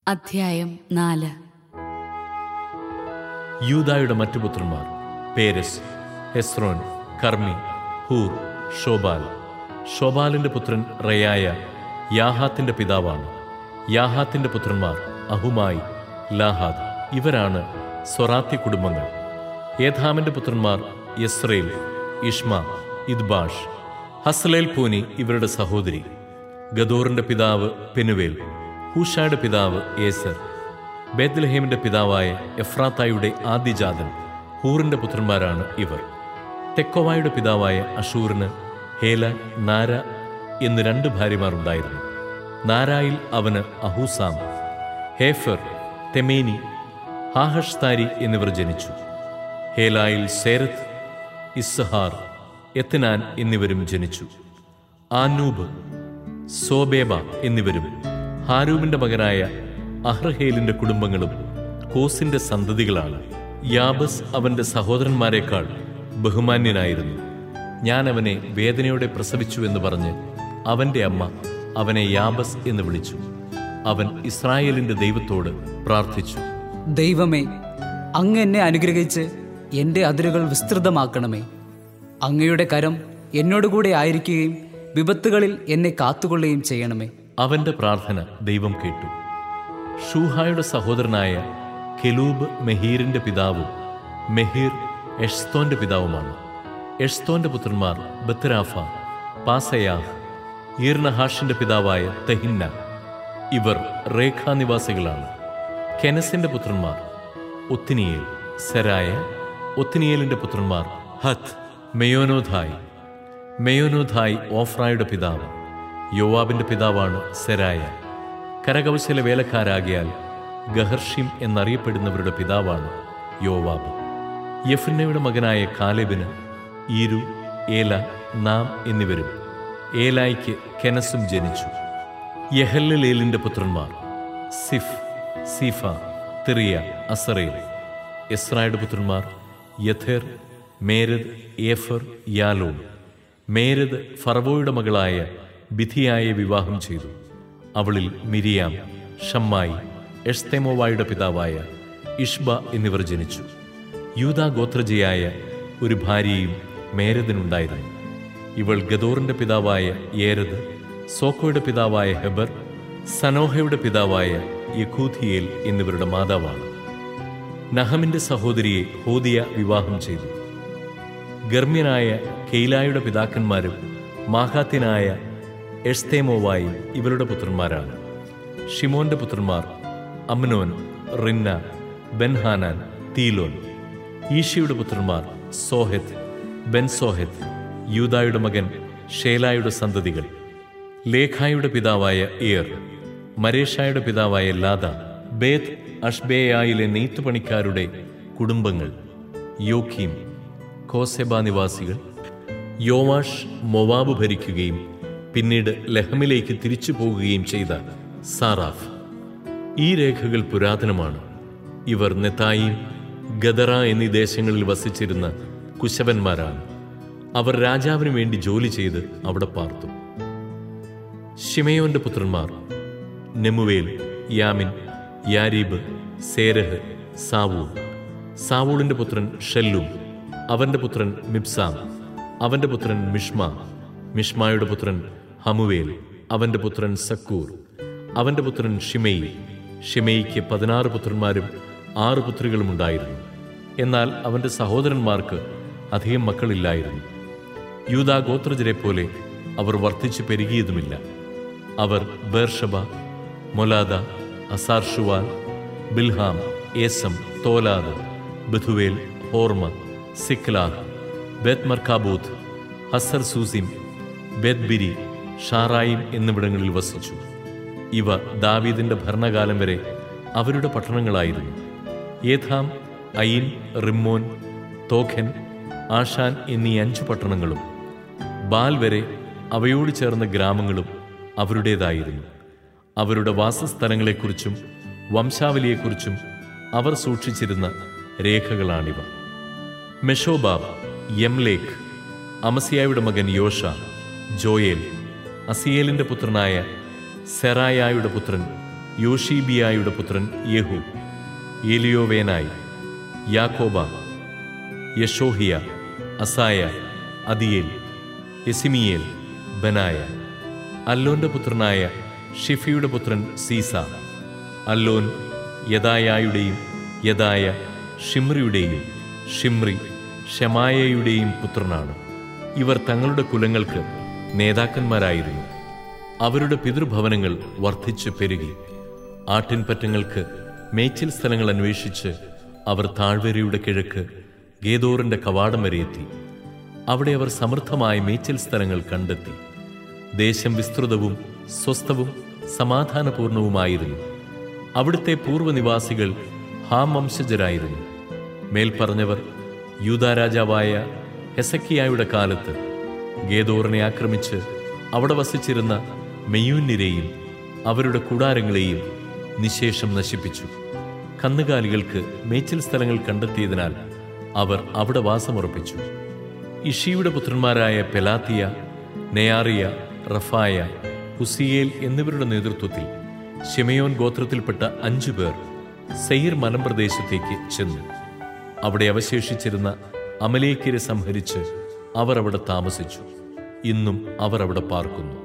അധ്യായം നാല് യൂദായുടെ മറ്റു പുത്രന്മാർ പേരസ് ഹെസ്രോൻ കർമ്മി ഹൂർ ഷോബാൽ ഷോബാലിന്റെ പുത്രൻ റയായ യാഹാത്തിന്റെ പിതാവാണ് യാഹാത്തിന്റെ പുത്രന്മാർ അഹുമായി ലാഹാദ് ഇവരാണ് സൊറാത്തി കുടുംബങ്ങൾ ഏഥാമിന്റെ പുത്രന്മാർ യസ്രേൽ ഇഷ്മ ഇദ്ബാഷ് ഹസ്ലേൽ പൂനി ഇവരുടെ സഹോദരി ഗദോറിന്റെ പിതാവ് പെനുവേൽ ഹൂഷായുടെ പിതാവ് ഏസർ ബേത്ലഹേമിന്റെ പിതാവായ എഫ്രാത്തായുടെ ആദ്യജാതൻ ഹൂറിന്റെ പുത്രന്മാരാണ് ഇവർ തെക്കോവായുടെ പിതാവായ അഷൂറിന് ഹേല നാര എന്ന് രണ്ട് ഭാര്യമാരുണ്ടായിരുന്നു നാരായിൽ അവന് അഹൂസാം ഹേഫർ തെമേനി ഹാഹഷ്താരി എന്നിവർ ജനിച്ചു ഹേലായിൽ സേരത്ത് ഇസ്സഹാർ എത്തനാൻ എന്നിവരും ജനിച്ചു ആനൂബ് സോബേബ എന്നിവരും ഹാരൂമിന്റെ മകനായ അഹ്റഹേലിന്റെ കുടുംബങ്ങളും കോസിന്റെ സന്തതികളാണ് യാബസ് അവന്റെ സഹോദരന്മാരെക്കാൾ ബഹുമാന്യനായിരുന്നു ഞാൻ അവനെ വേദനയോടെ പ്രസവിച്ചു എന്ന് പറഞ്ഞ് അവന്റെ അമ്മ അവനെ യാബസ് എന്ന് വിളിച്ചു അവൻ ഇസ്രായേലിന്റെ ദൈവത്തോട് പ്രാർത്ഥിച്ചു ദൈവമേ അങ്ങ് എന്നെ അനുഗ്രഹിച്ച് എൻ്റെ അതിരുകൾ വിസ്തൃതമാക്കണമേ അങ്ങയുടെ കരം എന്നോടുകൂടെ ആയിരിക്കുകയും വിപത്തുകളിൽ എന്നെ കാത്തുകൊള്ളുകയും ചെയ്യണമേ അവന്റെ പ്രാർത്ഥന ദൈവം കേട്ടു ഷൂഹായുടെ സഹോദരനായ കെലൂബ് മെഹീറിന്റെ പിതാവും മെഹീർ എഷ്തോന്റെ പിതാവുമാണ് എഷ്തോന്റെ പുത്രന്മാർ ബത്രാഫ പാസയാഹ് ഈർനഹാഷിന്റെ പിതാവായ തെഹിന്ന ഇവർ രേഖാനിവാസികളാണ് കെനസിന്റെ പുത്രന്മാർ ഒത്തിനിയേൽ സെരായ ഒത്തിനിയേലിന്റെ പുത്രന്മാർ ഹത്ത് മെയോനോധായ് മെയോനോധായ് ഓഫ്രായുടെ പിതാവ് യോവാബിന്റെ പിതാവാണ് സെരായ കരകൗശല വേലക്കാരാകിയാൽ ഗഹർഷിം എന്നറിയപ്പെടുന്നവരുടെ പിതാവാണ് യോവാബ് യഫുന്നയുടെ മകനായ കാലെബിന് ഈരു ഏല നാം എന്നിവരും ഏലായ്ക്ക് കെനസും ജനിച്ചു യഹല്ലലേലിന്റെ പുത്രന്മാർ സിഫ് സീഫ തിറിയ അസറേൽ എസ്രായുടെ പുത്രന്മാർ യഥേർ മേരദ് ഏഫർ യാലോൺ മേരദ് ഫറവോയുടെ മകളായ ബിഥിയായെ വിവാഹം ചെയ്തു അവളിൽ മിരിയാം ഷമ്മായി എഷ്തെമോവായുടെ പിതാവായ ഇഷ്ബ എന്നിവർ ജനിച്ചു യൂദാ ഗോത്രജയായ ഒരു ഭാര്യയും മേരദിനുണ്ടായിരുന്നു ഇവൾ ഗദോറിന്റെ പിതാവായ ഏരദ് സോക്കോയുടെ പിതാവായ ഹെബർ സനോഹയുടെ പിതാവായ യഖൂഥിയേൽ എന്നിവരുടെ മാതാവാണ് നഹമിന്റെ സഹോദരിയെ ഹോദിയ വിവാഹം ചെയ്തു ഗർമ്മ്യനായ കെയിലായുടെ പിതാക്കന്മാരും മാഹാത്യനായ എഷ്തേമോവായും ഇവരുടെ പുത്രന്മാരാണ് ഷിമോന്റെ പുത്രന്മാർ അമ്നോൻ റിന്ന ബെൻഹാനാൻ തീലോൻ ഈശയുടെ പുത്രന്മാർ സോഹെത്ത് ബെൻസോഹെത്ത് യൂദായുടെ മകൻ ഷേലായുടെ സന്തതികൾ ലേഖായുടെ പിതാവായ ഇയർ മരേഷായുടെ പിതാവായ ലാദ ബേത്ത് അഷ്ബേയായിലെ നെയ്ത്തുപണിക്കാരുടെ കുടുംബങ്ങൾ യോഖീം കോസെബ നിവാസികൾ യോവാഷ് മൊവാബ് ഭരിക്കുകയും പിന്നീട് ലഹമിലേക്ക് തിരിച്ചു പോകുകയും ചെയ്ത സാറാഫ് ഈ രേഖകൾ പുരാതനമാണ് ഇവർ നെത്തായിം ഗദറ എന്നീ ദേശങ്ങളിൽ വസിച്ചിരുന്ന കുശവന്മാരാണ് അവർ രാജാവിന് വേണ്ടി ജോലി ചെയ്ത് അവിടെ പാർത്തു ഷിമയോന്റെ പുത്രന്മാർ നെമുവേൽ യാമിൻ യാരീബ് സേരഹ് സാവൂൾ സാവൂളിന്റെ പുത്രൻ ഷെല്ലും അവന്റെ പുത്രൻ മിബ്സാം അവന്റെ പുത്രൻ മിഷ്മ മിഷ്മായുടെ പുത്രൻ ഹമുവേൽ അവന്റെ പുത്രൻ സക്കൂർ അവന്റെ പുത്രൻ ഷിമെയി ഷിമെയിക്ക് പതിനാറ് പുത്രന്മാരും ആറ് പുത്രികളും ഉണ്ടായിരുന്നു എന്നാൽ അവന്റെ സഹോദരന്മാർക്ക് അധികം മക്കളില്ലായിരുന്നു യൂദാ ഗോത്രജരെ പോലെ അവർ വർദ്ധിച്ചു പെരുകിയതുമില്ല അവർ ബേർഷബ മൊലാദ അസാർഷുവാൽ ബിൽഹാം ഏസം തോലാദ് ബഥുവേൽ ഹോർമ സിക്ലാഹ് ബേത് മർക്കാബൂത്ത് ഹസർ സൂസിം ബേത്ബിരി ഷാറായിം എന്നിവിടങ്ങളിൽ വസിച്ചു ഇവ ദാവീദിന്റെ ഭരണകാലം വരെ അവരുടെ പട്ടണങ്ങളായിരുന്നു ഏഥാം അയിൻ റിമ്മോൻ തോഖൻ ആഷാൻ എന്നീ അഞ്ചു പട്ടണങ്ങളും ബാൽ വരെ അവയോട് ചേർന്ന ഗ്രാമങ്ങളും അവരുടേതായിരുന്നു അവരുടെ വാസസ്ഥലങ്ങളെക്കുറിച്ചും വംശാവലിയെക്കുറിച്ചും അവർ സൂക്ഷിച്ചിരുന്ന രേഖകളാണിവ മെഷോബാബ് യംലേക്ക് അമസിയായുടെ മകൻ യോഷ ജോയേൽ അസിയേലിന്റെ പുത്രനായ സെറായായുടെ പുത്രൻ യോഷീബിയായുടെ പുത്രൻ യേഹു ഏലിയോവേനായി യാക്കോബ യശോഹിയ അസായ അദിയേൽ എസിമിയേൽ ബനായ അല്ലോന്റെ പുത്രനായ ഷിഫിയുടെ പുത്രൻ സീസ അല്ലോൻ യദായായുടെയും യദായ ഷിമ്രിയുടെയും ഷിമ്രി ഷമായയുടെയും പുത്രനാണ് ഇവർ തങ്ങളുടെ കുലങ്ങൾക്ക് നേതാക്കന്മാരായിരുന്നു അവരുടെ പിതൃഭവനങ്ങൾ വർദ്ധിച്ചു പെരുകി ആട്ടിൻപറ്റങ്ങൾക്ക് മേച്ചിൽ സ്ഥലങ്ങൾ അന്വേഷിച്ച് അവർ താഴ്വരയുടെ കിഴക്ക് ഗേദോറിന്റെ കവാടം വരെ എത്തി അവിടെ അവർ സമൃദ്ധമായ മേച്ചിൽ സ്ഥലങ്ങൾ കണ്ടെത്തി ദേശം വിസ്തൃതവും സ്വസ്ഥവും സമാധാനപൂർണവുമായിരുന്നു അവിടുത്തെ പൂർവ്വനിവാസികൾ ഹാം വംശജരായിരുന്നു മേൽപ്പറഞ്ഞവർ യൂതാരാജാവായ ഹെസക്കിയായുടെ കാലത്ത് ഗേദോറിനെ ആക്രമിച്ച് അവിടെ വസിച്ചിരുന്ന മെയ്യൂന്നിരെയും അവരുടെ കൂടാരങ്ങളെയും നിശേഷം നശിപ്പിച്ചു കന്നുകാലികൾക്ക് മേച്ചിൽ സ്ഥലങ്ങൾ കണ്ടെത്തിയതിനാൽ അവർ അവിടെ വാസമുറപ്പിച്ചു ഇഷിയുടെ പുത്രന്മാരായ പെലാത്തിയ നെയാറിയ റഫായ ഹുസിയേൽ എന്നിവരുടെ നേതൃത്വത്തിൽ ഷിമയോൻ ഗോത്രത്തിൽപ്പെട്ട അഞ്ചു പേർ സെയിർ മലമ്പ്രദേശത്തേക്ക് ചെന്നു അവിടെ അവശേഷിച്ചിരുന്ന അമലേക്കരെ സംഹരിച്ച് അവർ അവിടെ താമസിച്ചു ഇന്നും അവർ അവിടെ പാർക്കുന്നു